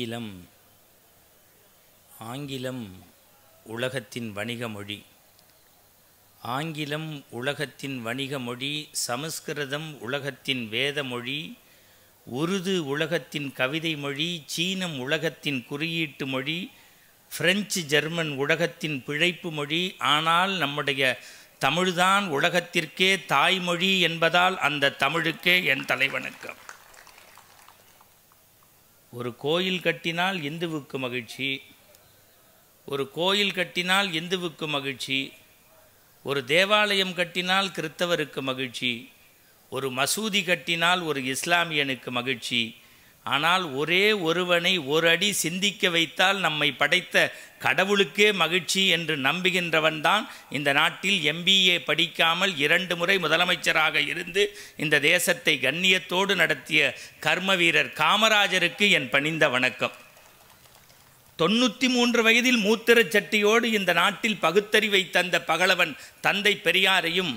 ஆங்கிலம் ஆங்கிலம் உலகத்தின் வணிக மொழி ஆங்கிலம் உலகத்தின் வணிக மொழி சமஸ்கிருதம் உலகத்தின் வேத மொழி உருது உலகத்தின் கவிதை மொழி சீனம் உலகத்தின் குறியீட்டு மொழி பிரெஞ்சு ஜெர்மன் உலகத்தின் பிழைப்பு மொழி ஆனால் நம்முடைய தமிழ்தான் உலகத்திற்கே தாய்மொழி என்பதால் அந்த தமிழுக்கே என் தலைவணக்கம் ஒரு கோயில் கட்டினால் இந்துவுக்கு மகிழ்ச்சி ஒரு கோயில் கட்டினால் இந்துவுக்கு மகிழ்ச்சி ஒரு தேவாலயம் கட்டினால் கிறித்தவருக்கு மகிழ்ச்சி ஒரு மசூதி கட்டினால் ஒரு இஸ்லாமியனுக்கு மகிழ்ச்சி ஆனால் ஒரே ஒருவனை ஒரு அடி சிந்திக்க வைத்தால் நம்மை படைத்த கடவுளுக்கே மகிழ்ச்சி என்று நம்புகின்றவன்தான் இந்த நாட்டில் எம்பிஏ படிக்காமல் இரண்டு முறை முதலமைச்சராக இருந்து இந்த தேசத்தை கண்ணியத்தோடு நடத்திய கர்ம வீரர் காமராஜருக்கு என் பணிந்த வணக்கம் தொண்ணூற்றி மூன்று வயதில் மூத்திரச் சட்டியோடு இந்த நாட்டில் பகுத்தறிவை தந்த பகலவன் தந்தை பெரியாரையும்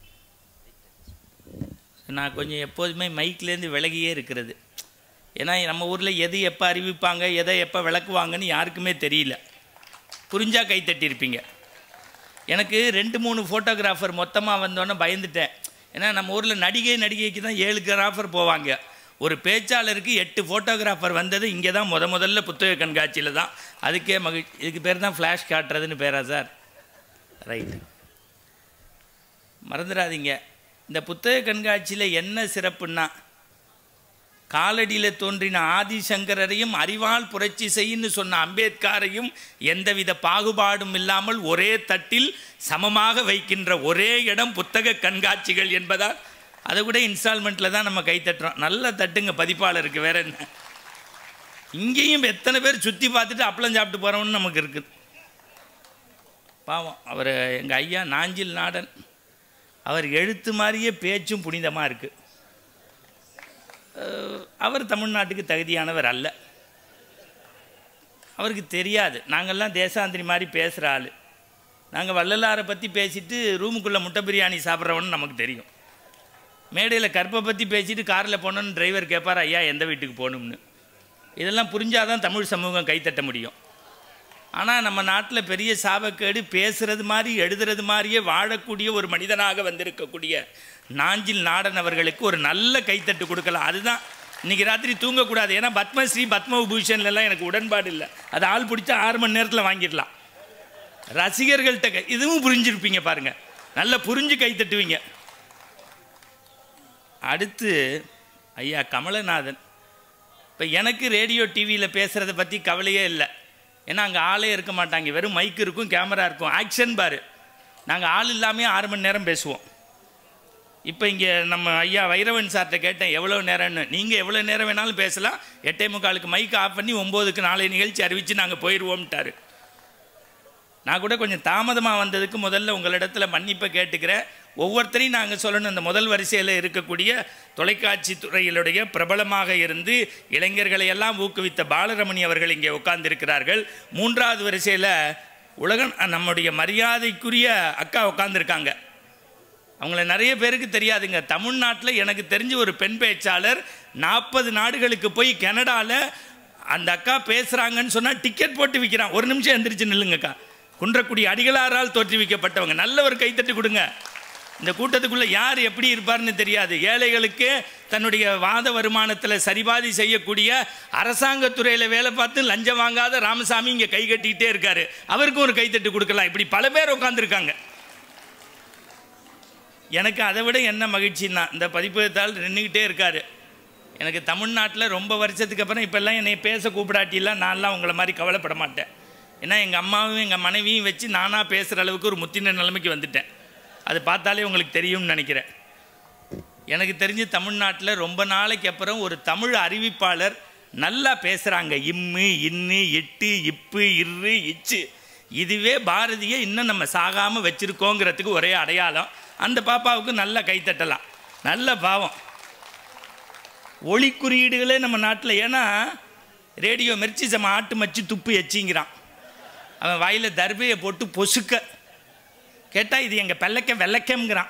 நான் கொஞ்சம் எப்போதுமே மைக்லேருந்து விலகியே இருக்கிறது ஏன்னா நம்ம ஊரில் எது எப்போ அறிவிப்பாங்க எதை எப்போ விளக்குவாங்கன்னு யாருக்குமே தெரியல புரிஞ்சா கை தட்டியிருப்பீங்க எனக்கு ரெண்டு மூணு ஃபோட்டோகிராஃபர் மொத்தமாக வந்தோன்னே பயந்துட்டேன் ஏன்னா நம்ம ஊரில் நடிகை நடிகைக்கு தான் ஏழு கிராஃபர் போவாங்க ஒரு பேச்சாளருக்கு எட்டு ஃபோட்டோகிராஃபர் வந்தது இங்கே தான் முத முதல்ல புத்தக கண்காட்சியில் தான் அதுக்கே மகிழ்ச்சி இதுக்கு பேர் தான் ஃப்ளாஷ் காட்டுறதுன்னு பேரா சார் ரைட் மறந்துடாதீங்க இந்த புத்தக கண்காட்சியில் என்ன சிறப்புன்னா காலடியில் தோன்றின ஆதிசங்கரையும் அறிவால் புரட்சி செய்யின்னு சொன்ன அம்பேத்கரையும் எந்தவித பாகுபாடும் இல்லாமல் ஒரே தட்டில் சமமாக வைக்கின்ற ஒரே இடம் புத்தக கண்காட்சிகள் என்பதால் அதை கூட இன்ஸ்டால்மெண்ட்டில் தான் நம்ம கை தட்டுறோம் நல்லா தட்டுங்க பதிப்பாளருக்கு வேற என்ன இங்கேயும் எத்தனை பேர் சுற்றி பார்த்துட்டு அப்பளம் சாப்பிட்டு போகிறோம்னு நமக்கு இருக்குது பாவம் அவர் எங்கள் ஐயா நாஞ்சில் நாடன் அவர் எழுத்து மாதிரியே பேச்சும் புனிதமாக இருக்குது அவர் தமிழ்நாட்டுக்கு தகுதியானவர் அல்ல அவருக்கு தெரியாது நாங்கள்லாம் தேசாந்திரி மாதிரி பேசுகிற ஆள் நாங்கள் வள்ளலாரை பற்றி பேசிட்டு ரூமுக்குள்ளே முட்டை பிரியாணி சாப்பிட்றவன்னு நமக்கு தெரியும் மேடையில் கற்பை பற்றி பேசிட்டு காரில் போனோன்னு டிரைவர் கேட்பார் ஐயா எந்த வீட்டுக்கு போகணும்னு இதெல்லாம் புரிஞ்சாதான் தமிழ் சமூகம் கைத்தட்ட முடியும் ஆனால் நம்ம நாட்டில் பெரிய சாபக்கேடு பேசுகிறது மாதிரி எழுதுறது மாதிரியே வாழக்கூடிய ஒரு மனிதனாக வந்திருக்கக்கூடிய நாஞ்சில் நாடன் அவர்களுக்கு ஒரு நல்ல கைத்தட்டு கொடுக்கலாம் அதுதான் இன்றைக்கி ராத்திரி தூங்கக்கூடாது ஏன்னா பத்மஸ்ரீ பத்ம விபூஷன்லாம் எனக்கு உடன்பாடு இல்லை அது ஆள் பிடிச்சா ஆறு மணி நேரத்தில் வாங்கிடலாம் ரசிகர்கள்ட்ட கை இதுவும் புரிஞ்சிருப்பீங்க பாருங்கள் நல்லா புரிஞ்சு கைத்தட்டுவீங்க அடுத்து ஐயா கமலநாதன் இப்போ எனக்கு ரேடியோ டிவியில் பேசுகிறத பற்றி கவலையே இல்லை ஏன்னா அங்கே ஆளே இருக்க மாட்டாங்க வெறும் மைக் இருக்கும் கேமரா இருக்கும் ஆக்ஷன் பாரு நாங்கள் ஆள் இல்லாமே ஆறு மணி நேரம் பேசுவோம் இப்போ இங்கே நம்ம ஐயா வைரவன் சார்கிட்ட கேட்டேன் எவ்வளோ நேரம்னு நீங்கள் எவ்வளோ நேரம் வேணாலும் பேசலாம் எட்டே முக்காலுக்கு மைக் ஆஃப் பண்ணி ஒம்போதுக்கு நாளை நிகழ்ச்சி அறிவித்து நாங்கள் போயிடுவோம்ட்டாரு நான் கூட கொஞ்சம் தாமதமாக வந்ததுக்கு முதல்ல உங்களிடத்தில் மன்னிப்பை கேட்டுக்கிறேன் ஒவ்வொருத்தரையும் நாங்கள் சொல்லணும் அந்த முதல் வரிசையில் இருக்கக்கூடிய தொலைக்காட்சி துறையிலுடைய பிரபலமாக இருந்து இளைஞர்களை எல்லாம் ஊக்குவித்த பாலரமணி அவர்கள் இங்கே உட்கார்ந்திருக்கிறார்கள் மூன்றாவது வரிசையில் உலக நம்முடைய மரியாதைக்குரிய அக்கா உட்காந்துருக்காங்க அவங்கள நிறைய பேருக்கு தெரியாதுங்க தமிழ்நாட்டில் எனக்கு தெரிஞ்ச ஒரு பெண் பேச்சாளர் நாற்பது நாடுகளுக்கு போய் கனடாவில் அந்த அக்கா பேசுகிறாங்கன்னு சொன்னால் டிக்கெட் போட்டு விற்கிறான் ஒரு நிமிஷம் எந்திரிச்சு நில்லுங்கக்கா குன்றக்குடி அடிகளாரால் தோற்றுவிக்கப்பட்டவங்க நல்ல ஒரு கைத்தட்டு கொடுங்க இந்த கூட்டத்துக்குள்ளே யார் எப்படி இருப்பார்னு தெரியாது ஏழைகளுக்கு தன்னுடைய வாத வருமானத்தில் சரிபாதி செய்யக்கூடிய அரசாங்கத்துறையில் வேலை பார்த்து லஞ்சம் வாங்காத ராமசாமி இங்கே கை கட்டிக்கிட்டே இருக்காரு அவருக்கும் ஒரு கைத்தட்டு கொடுக்கலாம் இப்படி பல பேர் உட்காந்துருக்காங்க எனக்கு அதை விட என்ன மகிழ்ச்சின்னா இந்த பதிப்பகத்தால் நின்றுக்கிட்டே இருக்காரு எனக்கு தமிழ்நாட்டில் ரொம்ப வருஷத்துக்கு அப்புறம் இப்போல்லாம் என்னை பேச கூப்பிடாட்டிலாம் நான்லாம் உங்களை மாதிரி கவலைப்பட மாட்டேன் ஏன்னா எங்கள் அம்மாவும் எங்கள் மனைவியும் வச்சு நானாக பேசுகிற அளவுக்கு ஒரு முத்தின நிலைமைக்கு வந்துட்டேன் அது பார்த்தாலே உங்களுக்கு தெரியும்னு நினைக்கிறேன் எனக்கு தெரிஞ்சு தமிழ்நாட்டில் ரொம்ப நாளைக்கு அப்புறம் ஒரு தமிழ் அறிவிப்பாளர் நல்லா பேசுகிறாங்க இம்மு இன்னு இட்டு இப்பு இரு இச்சு இதுவே பாரதியை இன்னும் நம்ம சாகாமல் வச்சுருக்கோங்கிறதுக்கு ஒரே அடையாளம் அந்த பாப்பாவுக்கு நல்லா கைத்தட்டலாம் நல்ல பாவம் ஒளி குறியீடுகளே நம்ம நாட்டில் ஏன்னா ரேடியோ மெர்ச்சி சம ஆட்டு மச்சு துப்பு எச்சிங்கிறான் அவன் வாயில் தர்பையை போட்டு பொசுக்க கேட்டால் இது எங்கள் பெல்லக்க வெள்ளக்கம்ங்கிறான்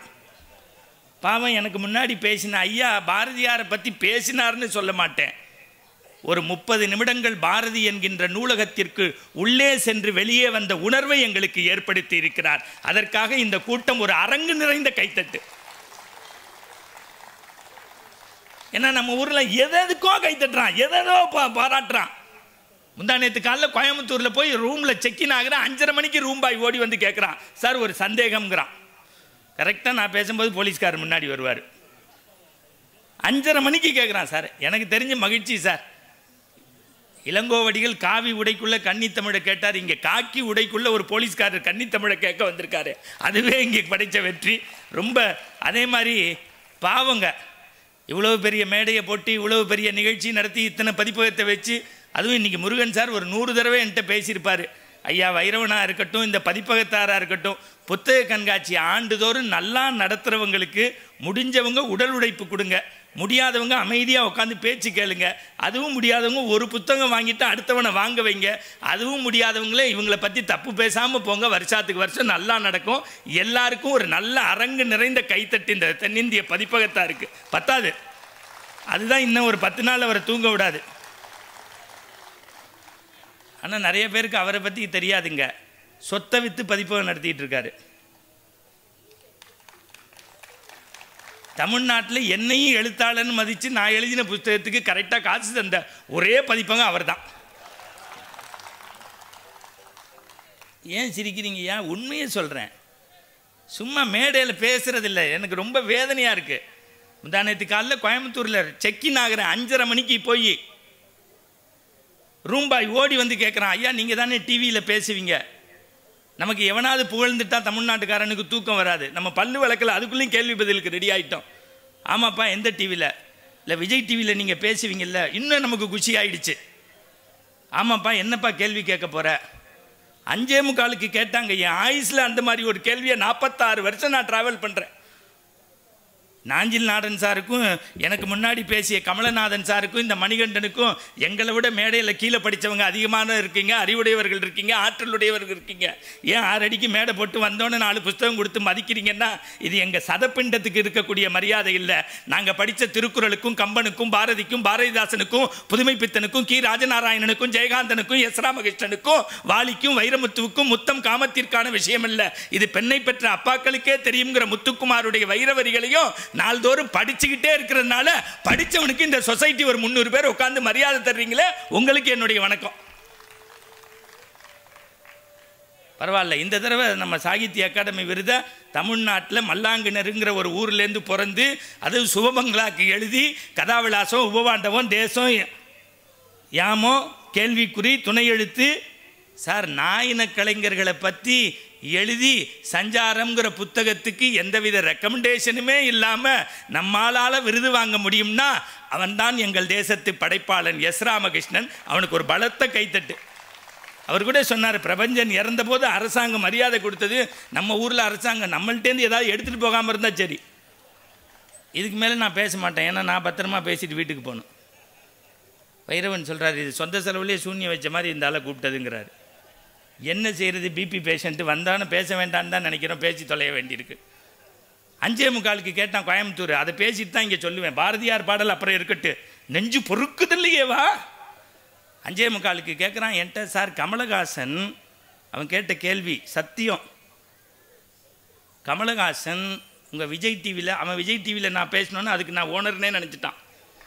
பாவம் எனக்கு முன்னாடி பேசின ஐயா பாரதியாரை பற்றி பேசினார்னு சொல்ல மாட்டேன் ஒரு முப்பது நிமிடங்கள் பாரதி என்கின்ற நூலகத்திற்கு உள்ளே சென்று வெளியே வந்த உணர்வை எங்களுக்கு ஏற்படுத்தி இருக்கிறார் அதற்காக இந்த கூட்டம் ஒரு அரங்கு நிறைந்த கைத்தட்டு ஏன்னா நம்ம ஊர்ல எதெதுக்கோ கைத்தட்டுறான் எதோ பா- பாராட்டுறான் முந்தா நேற்று காலைல கோயம்புத்தூரில் போய் ரூமில் செக்இன் ஆகிறேன் அஞ்சரை மணிக்கு ரூம் பாய் ஓடி வந்து கேட்குறான் சார் ஒரு சந்தேகம்ங்கிறான் கரெக்டாக நான் பேசும்போது போலீஸ்காரர் முன்னாடி வருவார் அஞ்சரை மணிக்கு கேட்குறான் சார் எனக்கு தெரிஞ்ச மகிழ்ச்சி சார் இளங்கோவடிகள் காவி உடைக்குள்ள கன்னித்தமிழை கேட்டார் இங்கே காக்கி உடைக்குள்ள ஒரு போலீஸ்காரர் கன்னித்தமிழை கேட்க வந்திருக்காரு அதுவே இங்கே படைத்த வெற்றி ரொம்ப அதே மாதிரி பாவங்க இவ்வளவு பெரிய மேடையை போட்டு இவ்வளவு பெரிய நிகழ்ச்சி நடத்தி இத்தனை பதிப்பகத்தை வச்சு அதுவும் இன்னைக்கு முருகன் சார் ஒரு நூறு தடவை என்கிட்ட பேசியிருப்பார் ஐயா வைரவனா இருக்கட்டும் இந்த பதிப்பகத்தாராக இருக்கட்டும் புத்தக கண்காட்சி ஆண்டுதோறும் நல்லா நடத்துகிறவங்களுக்கு முடிஞ்சவங்க உடல் உழைப்பு கொடுங்க முடியாதவங்க அமைதியாக உட்காந்து பேச்சு கேளுங்க அதுவும் முடியாதவங்க ஒரு புத்தகம் வாங்கிட்டு அடுத்தவனை வாங்க வைங்க அதுவும் முடியாதவங்களே இவங்களை பற்றி தப்பு பேசாமல் போங்க வருஷத்துக்கு வருஷம் நல்லா நடக்கும் எல்லாருக்கும் ஒரு நல்ல அரங்கு நிறைந்த கைத்தட்டு இந்த தென்னிந்திய பதிப்பகத்தா இருக்கு பத்தாது அதுதான் இன்னும் ஒரு பத்து நாள் அவரை தூங்க விடாது ஆனால் நிறைய பேருக்கு அவரை பற்றி தெரியாதுங்க சொத்தை விற்று பதிப்பகம் நடத்திட்டு இருக்காரு தமிழ்நாட்டில் என்னையும் எழுத்தாளன்னு மதித்து நான் எழுதின புஸ்தகத்துக்கு கரெக்டாக காசு தந்த ஒரே பதிப்பகம் அவர்தான் ஏன் சிரிக்கிறீங்க ஏன் உண்மையை சொல்கிறேன் சும்மா மேடையில் பேசுறதில்ல எனக்கு ரொம்ப வேதனையாக இருக்குது முந்தானத்து காலைல கோயம்புத்தூரில் செக்கின் ஆகிறேன் அஞ்சரை மணிக்கு போய் ரூம் பாய் ஓடி வந்து கேட்குறான் ஐயா நீங்கள் தானே டிவியில் பேசுவீங்க நமக்கு எவனாவது புகழ்ந்துட்டா தமிழ்நாட்டுக்காரனுக்கு தூக்கம் வராது நம்ம பல்லு வழக்கில் அதுக்குள்ளேயும் கேள்வி பதிலுக்கு ரெடி ஆகிட்டோம் ஆமாப்பா எந்த டிவியில் இல்லை விஜய் டிவியில் நீங்கள் பேசுவீங்கல்ல இன்னும் நமக்கு குஷி ஆயிடுச்சு ஆமாப்பா என்னப்பா கேள்வி கேட்க போகிற அஞ்சே முக்காலுக்கு கேட்டாங்க என் ஆயுஸில் அந்த மாதிரி ஒரு கேள்வியை நாற்பத்தாறு வருஷம் நான் ட்ராவல் பண்ணுறேன் நாஞ்சில் நாடன் சாருக்கும் எனக்கு முன்னாடி பேசிய கமலநாதன் சாருக்கும் இந்த மணிகண்டனுக்கும் எங்களை விட மேடையில் கீழே படித்தவங்க அதிகமான இருக்கீங்க அறிவுடையவர்கள் இருக்கீங்க ஆற்றலுடையவர்கள் இருக்கீங்க ஏன் ஆறு அடிக்கு மேடை போட்டு வந்தோன்னே நாலு புஸ்தகம் கொடுத்து மதிக்கிறீங்கன்னா இது எங்கள் சதப்பிண்டத்துக்கு இருக்கக்கூடிய மரியாதை இல்லை நாங்கள் படித்த திருக்குறளுக்கும் கம்பனுக்கும் பாரதிக்கும் பாரதிதாசனுக்கும் புதுமைப்பித்தனுக்கும் கி ராஜநாராயணனுக்கும் ஜெயகாந்தனுக்கும் எஸ் ராமகிருஷ்ணனுக்கும் வாலிக்கும் வைரமுத்துவுக்கும் முத்தம் காமத்திற்கான விஷயம் இல்லை இது பெண்ணை பெற்ற அப்பாக்களுக்கே தெரியுங்கிற முத்துக்குமாருடைய வைரவரிகளையும் நாள்தோறும் படிச்சுக்கிட்டே இருக்கிறதுனால படித்தவனுக்கு இந்த சொசைட்டி ஒரு முந்நூறு பேர் உட்காந்து மரியாதை தர்றீங்களே உங்களுக்கு என்னுடைய வணக்கம் பரவாயில்ல இந்த தடவை நம்ம சாகித்ய அகாடமி விருதை தமிழ்நாட்டில் மல்லாங்கிணருங்கிற ஒரு ஊர்லேருந்து பிறந்து அது சுபமங்களாக்கு எழுதி கதாவிலாசம் உபவாண்டவம் தேசம் யாமோ கேள்விக்குறி துணை எழுத்து சார் நாயின கலைஞர்களை பற்றி எழுதி சஞ்சாரம்ங்கிற புத்தகத்துக்கு எந்தவித ரெக்கமெண்டேஷனுமே இல்லாமல் நம்மாலால் விருது வாங்க முடியும்னா அவன்தான் எங்கள் தேசத்து படைப்பாளன் எஸ் ராமகிருஷ்ணன் அவனுக்கு ஒரு பலத்த கைத்தட்டு அவர் கூட சொன்னார் பிரபஞ்சன் இறந்தபோது அரசாங்கம் மரியாதை கொடுத்தது நம்ம ஊரில் அரசாங்கம் நம்மள்ட்டேருந்து ஏதாவது எடுத்துகிட்டு போகாமல் இருந்தால் சரி இதுக்கு மேலே நான் பேச மாட்டேன் ஏன்னா நான் பத்திரமா பேசிட்டு வீட்டுக்கு போகணும் வைரவன் சொல்கிறார் இது சொந்த செலவுலேயே சூன்யம் வச்ச மாதிரி இந்த ஆளை கூப்பிட்டதுங்கிறாரு என்ன செய்கிறது பிபி பேஷண்ட்டு வந்தானு பேச வேண்டான்னு தான் நினைக்கிறோம் பேசி தொலைய வேண்டியிருக்கு அஞ்சே முக்காலுக்கு கேட்டான் கோயம்புத்தூர் அதை பேசிட்டு தான் இங்கே சொல்லுவேன் பாரதியார் பாடல் அப்புறம் இருக்கட்டு நெஞ்சு பொறுக்குதில்லையேவா அஞ்சே முக்காலுக்கு கேட்குறான் என்கிட்ட சார் கமலஹாசன் அவன் கேட்ட கேள்வி சத்தியம் கமலஹாசன் உங்கள் விஜய் டிவியில் அவன் விஜய் டிவியில் நான் பேசணுன்னு அதுக்கு நான் ஓனர்னே நினச்சிட்டான்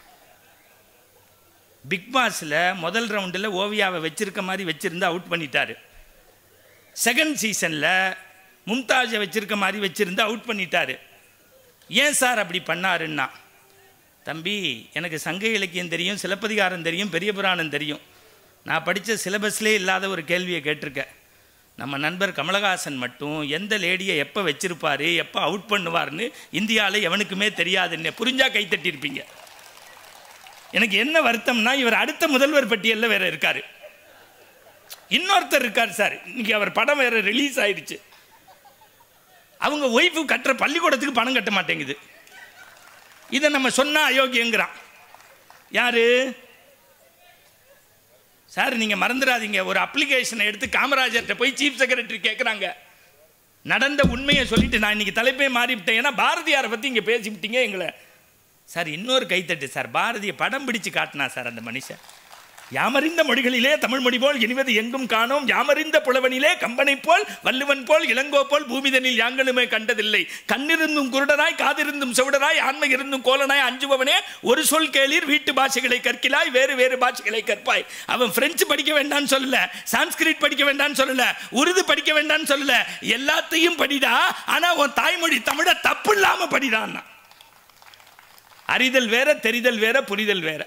பிக் பாஸில் முதல் ரவுண்டில் ஓவியாவை வச்சிருக்க மாதிரி வச்சிருந்து அவுட் பண்ணிட்டாரு செகண்ட் சீசனில் மும்தாஜை வச்சிருக்க மாதிரி வச்சிருந்து அவுட் பண்ணிட்டாரு ஏன் சார் அப்படி பண்ணாருன்னா தம்பி எனக்கு சங்க இலக்கியம் தெரியும் சிலப்பதிகாரம் தெரியும் பெரிய புராணம் தெரியும் நான் படித்த சிலபஸ்லேயே இல்லாத ஒரு கேள்வியை கேட்டிருக்கேன் நம்ம நண்பர் கமலஹாசன் மட்டும் எந்த லேடியை எப்போ வச்சிருப்பாரு எப்போ அவுட் பண்ணுவார்னு இந்தியாவில் எவனுக்குமே தெரியாதுன்னு புரிஞ்சா கைத்தட்டியிருப்பீங்க எனக்கு என்ன வருத்தம்னா இவர் அடுத்த முதல்வர் பட்டியலில் வேற இருக்காரு இன்னொருத்தர் இருக்கார் சார் இன்னைக்கு அவர் படம் வேற ரிலீஸ் ஆயிடுச்சு அவங்க ஒய்ஃபு கட்டுற பள்ளிக்கூடத்துக்கு பணம் கட்ட மாட்டேங்குது இதை நம்ம சொன்னா அயோக்கியங்கிறான் யாரு சார் நீங்க மறந்துடாதீங்க ஒரு அப்ளிகேஷனை எடுத்து காமராஜர்கிட்ட போய் சீஃப் செக்ரட்டரி கேட்குறாங்க நடந்த உண்மையை சொல்லிட்டு நான் இன்னைக்கு தலைப்பே மாறிவிட்டேன் ஏன்னா பாரதியாரை பற்றி இங்கே பேசிவிட்டீங்க எங்களை சார் இன்னொரு கைத்தட்டு சார் பாரதிய படம் பிடிச்சு காட்டினா சார் அந்த மனுஷன் யாமறிந்த மொழிகளிலே தமிழ் மொழி போல் இனிவது எங்கும் காணோம் யாமறிந்த புலவனிலே கம்பனை போல் வள்ளுவன் போல் இளங்கோ போல் பூமிதனில் யாங்களுமே கண்டதில்லை கண்ணிருந்தும் குருடனாய் காதிருந்தும் செவிடனாய் ஆண்மை இருந்தும் கோலனாய் அஞ்சுபவனே ஒரு சொல் கேளீர் வீட்டு பாஷைகளை கற்கிலாய் வேறு வேறு பாஷைகளை கற்பாய் அவன் பிரெஞ்சு படிக்க வேண்டாம்னு சொல்லல சான்ஸ்கிரிட் படிக்க வேண்டாம்னு சொல்லல உருது படிக்க வேண்டாம்னு சொல்லல எல்லாத்தையும் படிடா ஆனா உன் தாய்மொழி தமிழ தப்பு இல்லாம படிடான்னா அறிதல் வேற தெரிதல் வேற புரிதல் வேற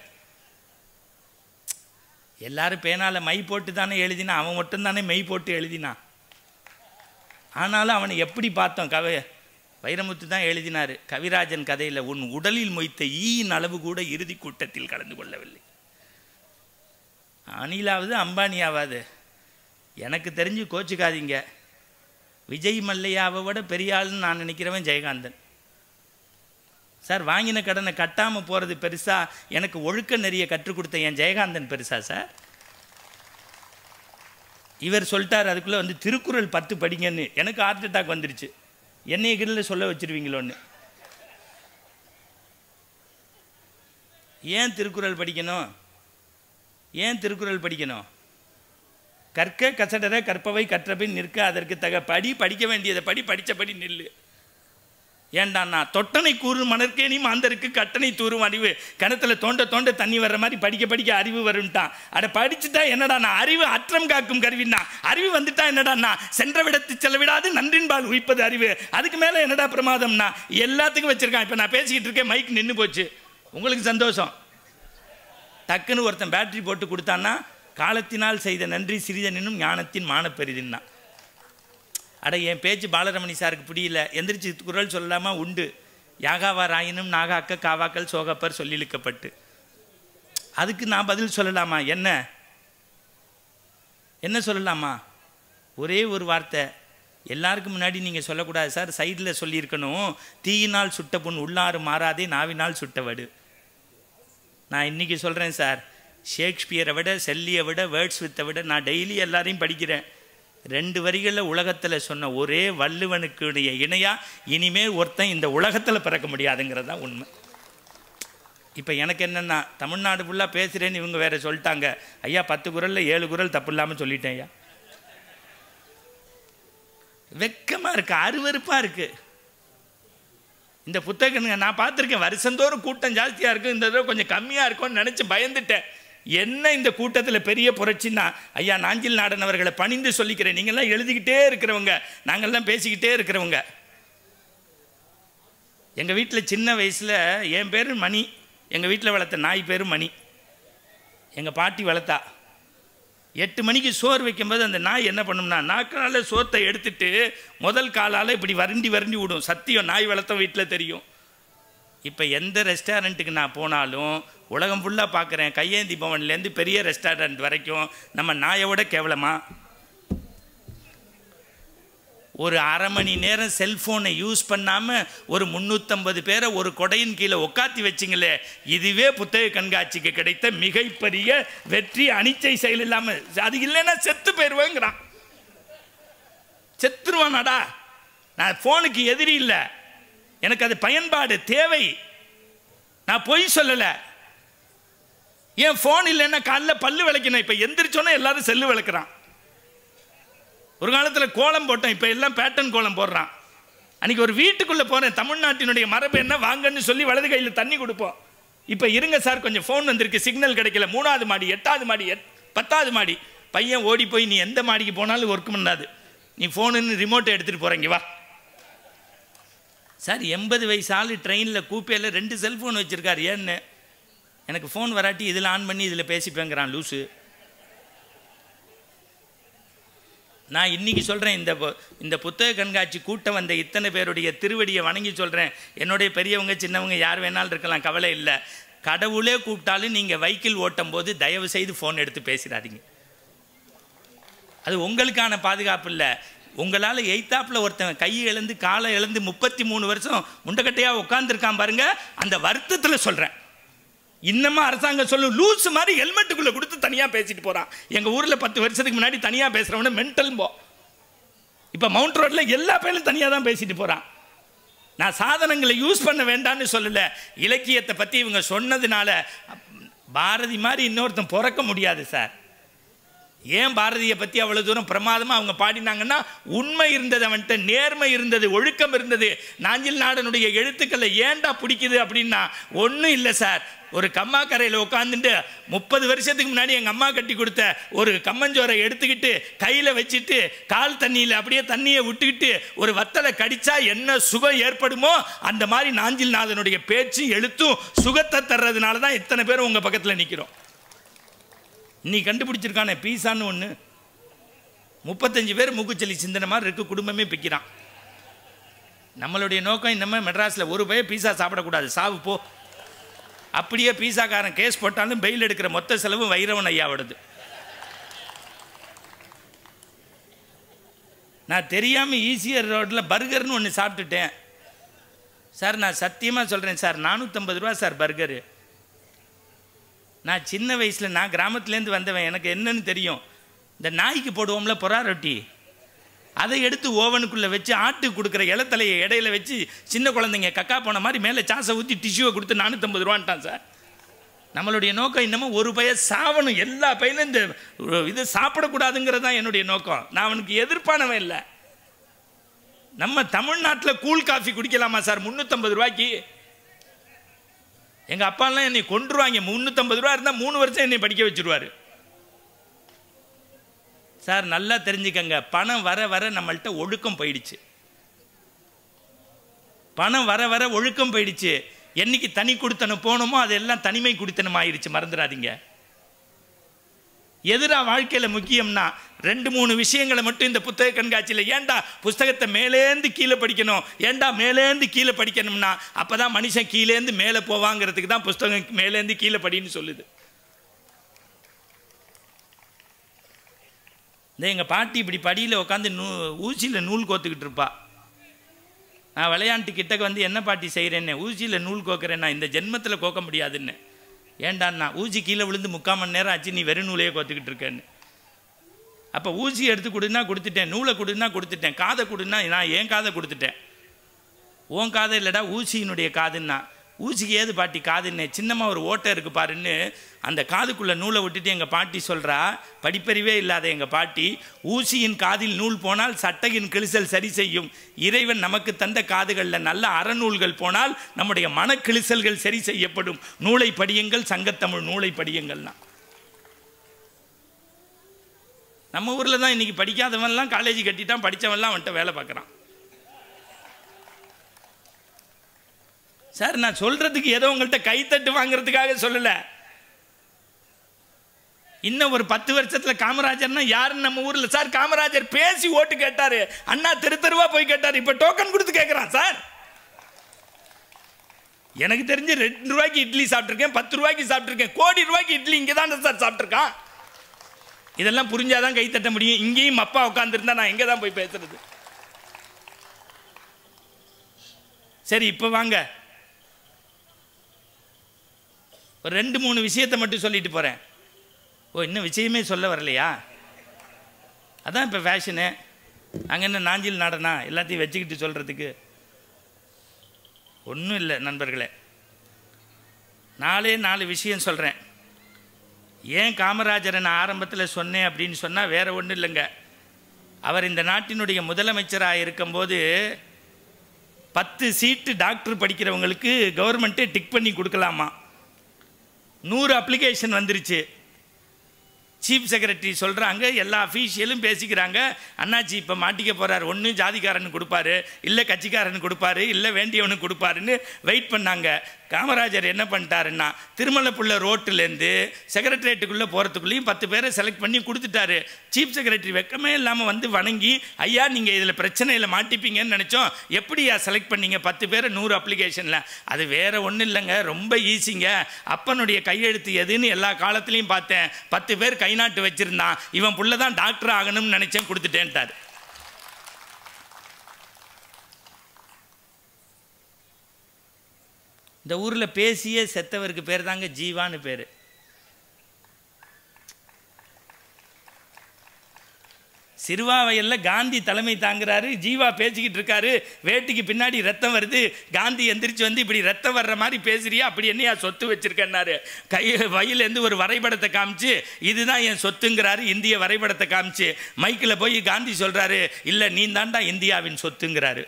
எல்லாரும் பேனால மை போட்டு தானே எழுதினா அவன் மட்டும் தானே மெய் போட்டு எழுதினான் ஆனாலும் அவனை எப்படி பார்த்தோம் கவி வைரமுத்து தான் எழுதினார் கவிராஜன் கதையில் உன் உடலில் மொய்த்த ஈயின் அளவு கூட இறுதி கூட்டத்தில் கலந்து கொள்ளவில்லை அனிலாவது அம்பானியாவது எனக்கு தெரிஞ்சு கோச்சுக்காதீங்க விஜய் மல்லையாவை விட பெரிய ஆளுன்னு நான் நினைக்கிறவன் ஜெயகாந்தன் சார் வாங்கின கடனை கட்டாமல் போகிறது பெருசா எனக்கு ஒழுக்க நெறிய கற்றுக் கொடுத்த என் ஜெயகாந்தன் பெருசா சார் இவர் சொல்லிட்டார் அதுக்குள்ளே வந்து திருக்குறள் பத்து படிங்கன்னு எனக்கு ஹார்ட் அட்டாக் வந்துருச்சு என்னைய கிரில் சொல்ல வச்சிருவீங்களோன்னு ஏன் திருக்குறள் படிக்கணும் ஏன் திருக்குறள் படிக்கணும் கற்க கசடர கற்பவை கற்றபின் நிற்க அதற்கு தக படி படிக்க வேண்டியதை படி படித்தபடி நில்லு ஏண்டாண்ணா தொட்டனை கூறும் மணற்கேணி மாந்தருக்கு கட்டணை தூரும் அறிவு கிணத்துல தோண்ட தோண்ட தண்ணி வர்ற மாதிரி படிக்க படிக்க அறிவு வரும்ட்டான் அட படிச்சுட்டா என்னடாண்ணா அறிவு அற்றம் காக்கும் கருவின்னா அறிவு வந்துட்டா என்னடாண்ணா சென்ற விடத்து செலவிடாது நன்றின்பால் உயிப்பது அறிவு அதுக்கு மேலே என்னடா பிரமாதம்னா எல்லாத்துக்கும் வச்சிருக்கான் இப்போ நான் பேசிக்கிட்டு இருக்கேன் மைக் நின்று போச்சு உங்களுக்கு சந்தோஷம் டக்குன்னு ஒருத்தன் பேட்டரி போட்டு கொடுத்தான்னா காலத்தினால் செய்த நன்றி சிறிதனினும் ஞானத்தின் மானப்பெரிதுன்னா அட என் பேச்சு பாலரமணி சாருக்கு புரியல எந்திரிச்சு குரல் சொல்லாமா உண்டு யாகாவா ராயினும் நாகாக்க காவாக்கள் சோகப்பர் சொல்லிழுக்கப்பட்டு அதுக்கு நான் பதில் சொல்லலாமா என்ன என்ன சொல்லலாமா ஒரே ஒரு வார்த்தை எல்லாருக்கும் முன்னாடி நீங்கள் சொல்லக்கூடாது சார் சைடில் சொல்லியிருக்கணும் தீயினால் சுட்ட புண் உள்ளாறு மாறாதே நாவினால் சுட்டவடு நான் இன்றைக்கி சொல்கிறேன் சார் ஷேக்ஸ்பியரை விட செல்லியை விட வேர்ட்ஸ் வித்தை விட நான் டெய்லி எல்லாரையும் படிக்கிறேன் ரெண்டு வரிகளில் உலகத்தில் சொன்ன ஒரே வள்ளுவனுக்குடைய இணையாக இனிமேல் ஒருத்தன் இந்த உலகத்தில் பிறக்க முடியாதுங்கிறது தான் உண்மை இப்போ எனக்கு என்னென்னா தமிழ்நாடு ஃபுல்லாக பேசுகிறேன்னு இவங்க வேற சொல்லிட்டாங்க ஐயா பத்து குரலில் ஏழு குரல் தப்பு இல்லாமல் சொல்லிட்டேன் ஐயா வெக்கமாக இருக்கு அருவருப்பாக இருக்கு இந்த புத்தகங்க நான் பார்த்துருக்கேன் வருஷந்தோறும் கூட்டம் ஜாஸ்தியாக இருக்கும் இந்த தடவை கொஞ்சம் கம்மியாக இருக்கும்னு நினச்சி பயந்துட்டேன் என்ன இந்த கூட்டத்தில் பெரிய புரட்சின்னா ஐயா நாஞ்சில் நாடன் அவர்களை பணிந்து சொல்லிக்கிறேன் நீங்கள்லாம் எழுதிக்கிட்டே இருக்கிறவங்க நாங்கள்லாம் பேசிக்கிட்டே இருக்கிறவங்க எங்கள் வீட்டில் சின்ன வயசில் என் பேர் மணி எங்கள் வீட்டில் வளர்த்த நாய் பேர் மணி எங்கள் பாட்டி வளர்த்தா எட்டு மணிக்கு சோறு வைக்கும்போது அந்த நாய் என்ன பண்ணும்னா நாக்கால சோத்தை எடுத்துட்டு முதல் காலால் இப்படி வருண்டி வருண்டி விடும் சத்தியம் நாய் வளர்த்த வீட்டில் தெரியும் இப்போ எந்த ரெஸ்டாரண்ட்டுக்கு நான் போனாலும் உலகம் ஃபுல்லாக பார்க்குறேன் கையேந்தி பவன்லேருந்து பெரிய ரெஸ்டாரண்ட் வரைக்கும் நம்ம நாயோட கேவலமா ஒரு அரை மணி நேரம் செல்ஃபோனை யூஸ் பண்ணாமல் ஒரு முந்நூற்றம்பது பேரை ஒரு கொடையின் கீழே உட்காத்தி வச்சிங்களே இதுவே புத்தக கண்காட்சிக்கு கிடைத்த மிகப்பெரிய வெற்றி அனிச்சை செயல் இல்லாமல் அது இல்லைன்னா செத்து போயிடுவேங்கிறான் செத்துருவானாடா நான் ஃபோனுக்கு எதிரி இல்லை எனக்கு அது பயன்பாடு தேவை நான் பொய் சொல்லலை ஏன் ஃபோன் இல்லைன்னா காலைல பல்லு விளக்கணும் இப்போ எந்திரிச்சோன்னா எல்லாரும் செல்லு விளக்குறான் ஒரு காலத்தில் கோலம் போட்டோம் இப்போ எல்லாம் பேட்டன் கோலம் போடுறான் அன்னைக்கு ஒரு வீட்டுக்குள்ளே போகிறேன் தமிழ்நாட்டினுடைய மரபு என்ன வாங்கன்னு சொல்லி வலது கையில் தண்ணி கொடுப்போம் இப்போ இருங்க சார் கொஞ்சம் ஃபோன் வந்திருக்கு சிக்னல் கிடைக்கல மூணாவது மாடி எட்டாவது மாடி எட் பத்தாவது மாடி பையன் ஓடி போய் நீ எந்த மாடிக்கு போனாலும் ஒர்க் பண்ணாது நீ ஃபோனுன்னு ரிமோட்டை எடுத்துகிட்டு போகிறீங்க வா சார் எண்பது வயசு ஆள் ட்ரெயினில் கூப்பையில் ரெண்டு செல்ஃபோன் வச்சுருக்காரு ஏன்னு எனக்கு ஃபோன் வராட்டி இதில் ஆன் பண்ணி இதில் பேசிப்பேங்கிறான் லூஸு நான் இன்றைக்கி சொல்கிறேன் இந்த பு- இந்த புத்தக கண்காட்சி கூட்டம் வந்த இத்தனை பேருடைய திருவடியை வணங்கி சொல்கிறேன் என்னுடைய பெரியவங்க சின்னவங்க யார் வேணாலும் இருக்கலாம் கவலை இல்லை கடவுளே கூப்பிட்டாலும் நீங்கள் வைக்கிள் ஓட்டும் போது தயவு செய்து ஃபோன் எடுத்து பேசிடாதீங்க அது உங்களுக்கான பாதுகாப்பு இல்லை உங்களால் எய்த்தாப்பில் ஒருத்தன் கை இழந்து காலை இழந்து முப்பத்தி மூணு வருஷம் முண்டக்கட்டையாக உட்காந்துருக்கான் பாருங்க அந்த வருத்தத்தில் சொல்கிறேன் இன்னமும் அரசாங்கம் சொல்லும் லூஸ் மாதிரி ஹெல்மெட்டுக்குள்ளே கொடுத்து தனியாக பேசிட்டு போகிறான் எங்கள் ஊரில் பத்து வருஷத்துக்கு முன்னாடி தனியாக பேசுகிறவன மென்டல் போ இப்போ மவுண்ட் ரோட்டில் எல்லா பேரும் தனியாக தான் பேசிட்டு போகிறான் நான் சாதனங்களை யூஸ் பண்ண வேண்டாம்னு சொல்லலை இலக்கியத்தை பற்றி இவங்க சொன்னதுனால பாரதி மாதிரி இன்னொருத்தன் பிறக்க முடியாது சார் ஏன் பாரதியை பற்றி அவ்வளோ தூரம் பிரமாதமாக அவங்க பாடினாங்கன்னா உண்மை இருந்தது அவன்கிட்ட நேர்மை இருந்தது ஒழுக்கம் இருந்தது நாஞ்சில் நாடனுடைய எழுத்துக்களை ஏன்டா பிடிக்குது அப்படின்னா ஒன்றும் இல்லை சார் ஒரு கம்மா கரையில் உட்காந்துட்டு முப்பது வருஷத்துக்கு முன்னாடி எங்கள் அம்மா கட்டி கொடுத்த ஒரு கம்மஞ்சோரை எடுத்துக்கிட்டு கையில் வச்சுட்டு கால் தண்ணியில் அப்படியே தண்ணியை விட்டுக்கிட்டு ஒரு வத்தலை கடிச்சா என்ன சுகம் ஏற்படுமோ அந்த மாதிரி நாஞ்சில் நாதனுடைய பேச்சும் எழுத்தும் சுகத்தை தர்றதுனால தான் இத்தனை பேர் உங்கள் பக்கத்தில் நிற்கிறோம் நீ கண்டுபிடிச்சிருக்கானே பீஸான்னு ஒன்று முப்பத்தஞ்சு பேர் மூக்குச்சலி சிந்தனை மாதிரி இருக்கு குடும்பமே பிக்கிறான் நம்மளுடைய நோக்கம் இன்னமே மெட்ராஸில் ஒரு பய பீஸா சாப்பிடக்கூடாது சாவு போ அப்படியே பீஸாக்காரன் கேஸ் போட்டாலும் பெயில் எடுக்கிற மொத்த செலவு வைரவன் ஐயாவோடது நான் தெரியாமல் ஈசியர் ரோட்டில் பர்கர்னு ஒன்று சாப்பிட்டுட்டேன் சார் நான் சத்தியமாக சொல்கிறேன் சார் நானூற்றம்பது ரூபா சார் பர்கரு நான் சின்ன வயசில் நான் கிராமத்துலேருந்து வந்தவன் எனக்கு என்னன்னு தெரியும் இந்த நாய்க்கு போடுவோம்ல பொறா ரொட்டி அதை எடுத்து ஓவனுக்குள்ளே வச்சு ஆட்டுக்கு கொடுக்குற இலத்தலையை இடையில வச்சு சின்ன குழந்தைங்க கக்கா போன மாதிரி மேலே சாசை ஊற்றி டிஷ்யூவை கொடுத்து நானூற்றம்பது ரூபான்ட்டான் சார் நம்மளுடைய நோக்கம் இன்னமும் ஒரு பையன் சாவணும் எல்லா பையனும் இந்த இது சாப்பிடக்கூடாதுங்கிறது தான் என்னுடைய நோக்கம் நான் அவனுக்கு எதிர்ப்பானவன் இல்லை நம்ம தமிழ்நாட்டில் கூல் காஃபி குடிக்கலாமா சார் முந்நூற்றம்பது ரூபாய்க்கு எங்கள் அப்பாலாம் என்னை கொண்டுருவாங்க முந்நூற்றம்பது ரூபா இருந்தால் மூணு வருஷம் என்னை படிக்க வச்சுருவாரு சார் நல்லா தெரிஞ்சுக்கங்க பணம் வர வர நம்மள்ட்ட ஒழுக்கம் போயிடுச்சு பணம் வர வர ஒழுக்கம் போயிடுச்சு என்னைக்கு தனி கொடுத்தனம் போனோமோ அதெல்லாம் தனிமை குடித்தனம் ஆயிடுச்சு மறந்துடாதீங்க எதிரா வாழ்க்கையில் முக்கியம்னா ரெண்டு மூணு விஷயங்களை மட்டும் இந்த புத்தக கண்காட்சியில் ஏன்டா புஸ்தகத்தை மேலேந்து கீழே படிக்கணும் ஏன்டா மேலேந்து கீழே படிக்கணும்னா அப்போ தான் மனுஷன் கீழேந்து மேலே போவாங்கிறதுக்கு தான் புஸ்தகம் மேலேந்து கீழே படின்னு சொல்லுது இந்த எங்கள் பாட்டி இப்படி படியில் உட்காந்து நூ ஊசியில் நூல் கோத்துக்கிட்டு இருப்பா நான் விளையாண்டு கிட்டக்க வந்து என்ன பாட்டி செய்கிறேன்னு ஊசியில் நூல் கோக்குறேன் நான் இந்த ஜென்மத்தில் கோக்க முடியாதுன்னு ஏண்டாண்ணா ஊசி கீழே விழுந்து முக்கால் மணி நேரம் ஆச்சு நீ வெறும் நூலையே கோத்துக்கிட்டு இருக்கேன்னு அப்போ ஊசி எடுத்து கொடுன்னா கொடுத்துட்டேன் நூலை கொடுன்னா கொடுத்துட்டேன் காதை கொடுன்னா நான் ஏன் காதை கொடுத்துட்டேன் உன் காதை இல்லைடா ஊசியினுடைய காதுன்னா ஊசிக்கு ஏது பாட்டி காதுன்னு சின்னமாக ஒரு ஓட்டை இருக்குது பாருன்னு அந்த காதுக்குள்ளே நூலை விட்டுட்டு எங்கள் பாட்டி சொல்கிறா படிப்பறிவே இல்லாத எங்கள் பாட்டி ஊசியின் காதில் நூல் போனால் சட்டையின் கிழிசல் சரி செய்யும் இறைவன் நமக்கு தந்த காதுகளில் நல்ல அறநூல்கள் போனால் நம்முடைய மனக்கிழிசல்கள் சரி செய்யப்படும் நூலை படியுங்கள் சங்கத்தமிழ் நூலை படியுங்கள்னா நம்ம ஊரில் தான் இன்றைக்கி படிக்காதவன்லாம் காலேஜ் கட்டிட்டான் படித்தவன்லாம் அவன்கிட்ட வேலை பார்க்குறான் சார் நான் சொல்கிறதுக்கு ஏதோ உங்கள்கிட்ட கைத்தட்டு வாங்குறதுக்காக சொல்லலை இன்னும் ஒரு பத்து வருஷத்தில் காமராஜர்னா யாருன்னு நம்ம ஊரில் சார் காமராஜர் பேசி ஓட்டு கேட்டார் அண்ணா தெரு தெருவா போய் கேட்டார் இப்போ டோக்கன் கொடுத்து கேட்குறான் சார் எனக்கு தெரிஞ்சு ரெண்டு ரூபாய்க்கு இட்லி சாப்பிட்ருக்கேன் பத்து ரூபாய்க்கு சாப்பிட்ருக்கேன் கோடி ரூபாய்க்கு இட்லி இங்கே தான் சார் சாப்பிட்ருக்கான் இதெல்லாம் புரிஞ்சாதான் கை தட்ட முடியும் இங்கேயும் அப்பா உட்காந்துருந்தா நான் எங்கே தான் போய் பேசுறது சரி இப்போ வாங்க ஒரு ரெண்டு மூணு விஷயத்தை மட்டும் சொல்லிட்டு போகிறேன் ஓ இன்னும் விஷயமே சொல்ல வரலையா அதான் இப்போ ஃபேஷனு அங்கே என்ன நாஞ்சில் நாடனா எல்லாத்தையும் வச்சுக்கிட்டு சொல்கிறதுக்கு ஒன்றும் இல்லை நண்பர்களே நாலே நாலு விஷயம் சொல்கிறேன் ஏன் காமராஜரை நான் ஆரம்பத்தில் சொன்னேன் அப்படின்னு சொன்னால் வேற ஒன்றும் இல்லைங்க அவர் இந்த நாட்டினுடைய முதலமைச்சராக இருக்கும்போது பத்து சீட்டு டாக்டர் படிக்கிறவங்களுக்கு கவர்மெண்ட்டே டிக் பண்ணி கொடுக்கலாமா நூறு அப்ளிகேஷன் வந்துருச்சு சீஃப் செக்ரட்டரி சொல்கிறாங்க எல்லா அஃபீஷியலும் பேசிக்கிறாங்க அண்ணாச்சி இப்போ மாட்டிக்க போகிறார் ஒன்று ஜாதிக்காரனு கொடுப்பாரு இல்லை கட்சிக்காரனு கொடுப்பாரு இல்லை வேண்டியவனு கொடுப்பாருன்னு வெயிட் பண்ணாங்க காமராஜர் என்ன பண்ணிட்டாருன்னா திருமலைப்புள்ள ரோட்டிலேருந்து செக்ரட்டரியேட்டுக்குள்ளே போகிறதுக்குள்ளேயும் பத்து பேரை செலக்ட் பண்ணி கொடுத்துட்டாரு சீஃப் செக்ரட்டரி வெக்கமே இல்லாமல் வந்து வணங்கி ஐயா நீங்கள் இதில் பிரச்சனையில் மாட்டிப்பீங்கன்னு நினச்சோம் எப்படியா செலக்ட் பண்ணீங்க பத்து பேரை நூறு அப்ளிகேஷனில் அது வேற ஒன்றும் இல்லைங்க ரொம்ப ஈஸிங்க அப்பனுடைய கையெழுத்து எதுன்னு எல்லா காலத்துலேயும் பார்த்தேன் பத்து பேர் கை நாட்டு வச்சுருந்தான் இவன் புள்ள தான் டாக்டர் ஆகணும்னு நினச்சேன் கொடுத்துட்டேன்ட்டார் இந்த ஊரில் பேசியே செத்தவருக்கு பேர் தாங்க ஜீவான்னு பேர் சிறுவாவையில் காந்தி தலைமை தாங்குறாரு ஜீவா பேசிக்கிட்டு இருக்காரு வேட்டிக்கு பின்னாடி ரத்தம் வருது காந்தி எந்திரிச்சு வந்து இப்படி ரத்தம் வர்ற மாதிரி பேசுறியா அப்படி என்னையா சொத்து வச்சிருக்கேன்னாரு கை வயலேருந்து ஒரு வரைபடத்தை காமிச்சு இதுதான் என் சொத்துங்கிறாரு இந்திய வரைபடத்தை காமிச்சு மைக்கில் போய் காந்தி சொல்றாரு இல்லை நீ தாண்டா இந்தியாவின் சொத்துங்கிறாரு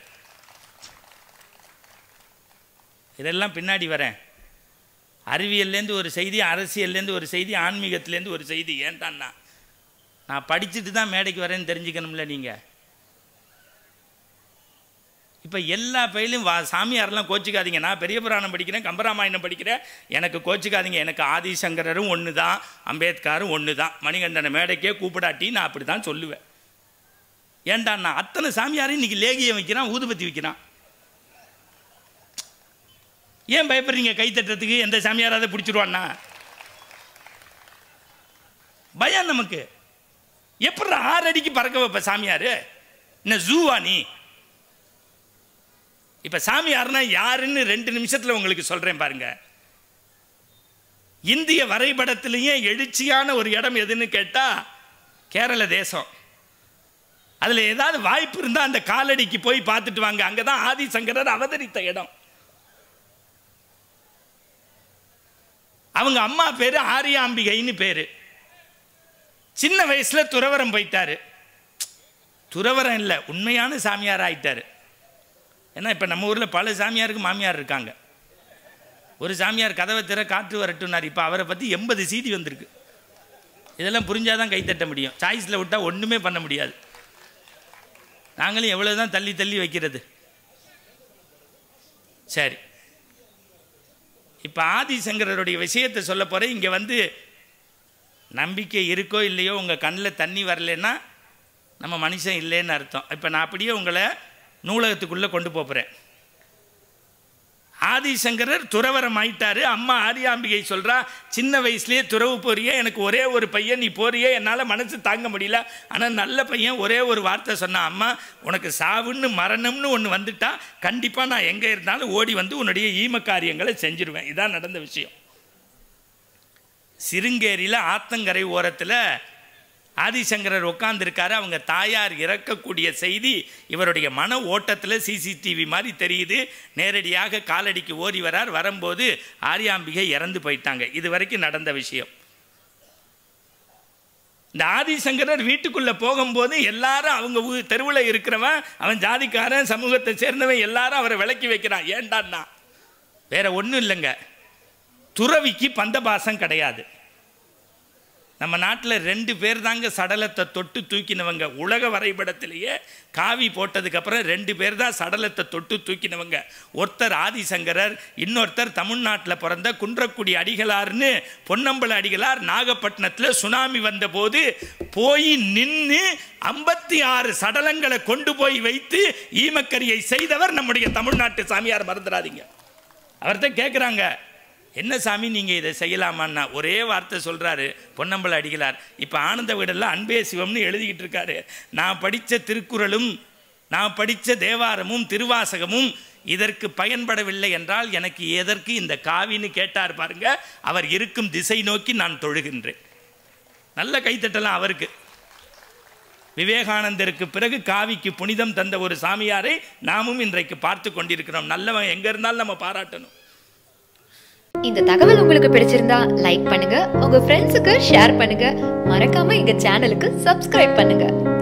இதெல்லாம் பின்னாடி வரேன் அறிவியல்லேருந்து ஒரு செய்தி அரசியல்லேருந்து ஒரு செய்தி ஆன்மீகத்துலேருந்து ஒரு செய்தி ஏன்டான்னா நான் படிச்சுட்டு தான் மேடைக்கு வரேன்னு தெரிஞ்சுக்கணும்ல நீங்கள் இப்போ எல்லா பயிலும் வா சாமியாரெல்லாம் கோச்சிக்காதீங்க நான் பெரிய புராணம் படிக்கிறேன் கம்பராமாயணம் படிக்கிறேன் எனக்கு கோச்சிக்காதீங்க எனக்கு ஆதிசங்கரரும் ஒன்று தான் அம்பேத்கரும் ஒன்று தான் மணிகண்டனை மேடைக்கே கூப்பிடாட்டி நான் அப்படி தான் சொல்லுவேன் ஏன்டா நான் அத்தனை சாமியாரையும் இன்னைக்கு லேகியம் வைக்கிறான் ஊதுபத்தி வைக்கிறான் ஏன் பயப்படுறீங்க கை தட்டுறதுக்கு எந்த சாமியாராவது பிடிச்சிருவான்னா பயம் நமக்கு எப்படி ஆறு அடிக்கு பறக்க வைப்ப சாமியார் என்ன ஜூவா நீ இப்போ சாமியார்னா யாருன்னு ரெண்டு நிமிஷத்தில் உங்களுக்கு சொல்கிறேன் பாருங்க இந்திய வரைபடத்திலேயே எழுச்சியான ஒரு இடம் எதுன்னு கேட்டால் கேரள தேசம் அதில் ஏதாவது வாய்ப்பு இருந்தால் அந்த காலடிக்கு போய் பார்த்துட்டு வாங்க அங்கே தான் ஆதிசங்கரர் அவதரித்த இடம் அவங்க அம்மா பேர் ஆரியாம்பிகைன்னு பேர் சின்ன வயசில் துறவரம் போயிட்டாரு துறவரம் இல்லை உண்மையான சாமியார் ஆயிட்டாரு ஏன்னா இப்போ நம்ம ஊரில் பல சாமியாருக்கு மாமியார் இருக்காங்க ஒரு சாமியார் கதவை திற காற்று வரட்டுனார் இப்போ அவரை பற்றி எண்பது சீடி வந்திருக்கு இதெல்லாம் புரிஞ்சாதான் கைத்தட்ட முடியும் சாய்ஸில் விட்டால் ஒன்றுமே பண்ண முடியாது நாங்களும் எவ்வளோ தான் தள்ளி தள்ளி வைக்கிறது சரி இப்போ ஆதிசங்கரருடைய விஷயத்தை சொல்ல போகிறேன் இங்கே வந்து நம்பிக்கை இருக்கோ இல்லையோ உங்கள் கண்ணில் தண்ணி வரலன்னா நம்ம மனுஷன் இல்லைன்னு அர்த்தம் இப்போ நான் அப்படியே உங்களை நூலகத்துக்குள்ளே கொண்டு போகிறேன் ஆதிசங்கரர் துறவரம் ஆயிட்டாரு அம்மா ஆரியாம்பிகை சொல்கிறா சின்ன வயசுலேயே துறவு போறியே எனக்கு ஒரே ஒரு பையன் நீ போறியே என்னால் மனசு தாங்க முடியல ஆனால் நல்ல பையன் ஒரே ஒரு வார்த்தை சொன்னான் அம்மா உனக்கு சாவுன்னு மரணம்னு ஒன்று வந்துட்டா கண்டிப்பாக நான் எங்கே இருந்தாலும் ஓடி வந்து உன்னுடைய ஈம காரியங்களை செஞ்சிருவேன் இதான் நடந்த விஷயம் சிருங்கேரியில் ஆத்தங்கரை ஓரத்தில் ஆதிசங்கரர் உட்காந்துருக்காரு அவங்க தாயார் இறக்கக்கூடிய செய்தி இவருடைய மன ஓட்டத்தில் சிசிடிவி மாதிரி தெரியுது நேரடியாக காலடிக்கு ஓடி வரார் வரும்போது ஆரியாம்பிகை இறந்து போயிட்டாங்க இது வரைக்கும் நடந்த விஷயம் இந்த ஆதிசங்கரர் வீட்டுக்குள்ளே போகும்போது எல்லாரும் அவங்க ஊ- தெருவில் இருக்கிறவன் அவன் ஜாதிக்காரன் சமூகத்தை சேர்ந்தவன் எல்லாரும் அவரை விலக்கி வைக்கிறான் ஏண்டான்னா வேற ஒன்றும் இல்லைங்க துறவிக்கு பந்தபாசம் கிடையாது நம்ம நாட்டில் ரெண்டு பேர் தாங்க சடலத்தை தொட்டு தூக்கினவங்க உலக வரைபடத்திலேயே காவி போட்டதுக்கப்புறம் ரெண்டு பேர் தான் சடலத்தை தொட்டு தூக்கினவங்க ஒருத்தர் ஆதிசங்கரர் இன்னொருத்தர் தமிழ்நாட்டில் பிறந்த குன்றக்குடி அடிகளார்னு பொன்னம்பல அடிகளார் நாகப்பட்டினத்தில் சுனாமி வந்தபோது போய் நின்று ஐம்பத்தி ஆறு சடலங்களை கொண்டு போய் வைத்து ஈமக்கரியை செய்தவர் நம்முடைய தமிழ்நாட்டு சாமியார் மறந்துடாதீங்க அவர்கிட்ட கேட்குறாங்க என்ன சாமி நீங்கள் இதை செய்யலாமான்னா ஒரே வார்த்தை சொல்கிறாரு பொன்னம்பல அடிகளார் இப்போ ஆனந்த வீடெல்லாம் அன்பே சிவம்னு எழுதிக்கிட்டு இருக்காரு நான் படித்த திருக்குறளும் நான் படித்த தேவாரமும் திருவாசகமும் இதற்கு பயன்படவில்லை என்றால் எனக்கு எதற்கு இந்த காவின்னு கேட்டார் பாருங்க அவர் இருக்கும் திசை நோக்கி நான் தொழுகின்றேன் நல்ல கைத்தட்டலாம் அவருக்கு விவேகானந்தருக்கு பிறகு காவிக்கு புனிதம் தந்த ஒரு சாமியாரை நாமும் இன்றைக்கு பார்த்து கொண்டிருக்கிறோம் நல்லவன் எங்க இருந்தாலும் நம்ம பாராட்டணும் இந்த தகவல் உங்களுக்கு பிடிச்சிருந்தா லைக் பண்ணுங்க உங்க ஃப்ரெண்ட்ஸுக்கு ஷேர் பண்ணுங்க மறக்காம எங்க சேனலுக்கு சப்ஸ்கிரைப் பண்ணுங்க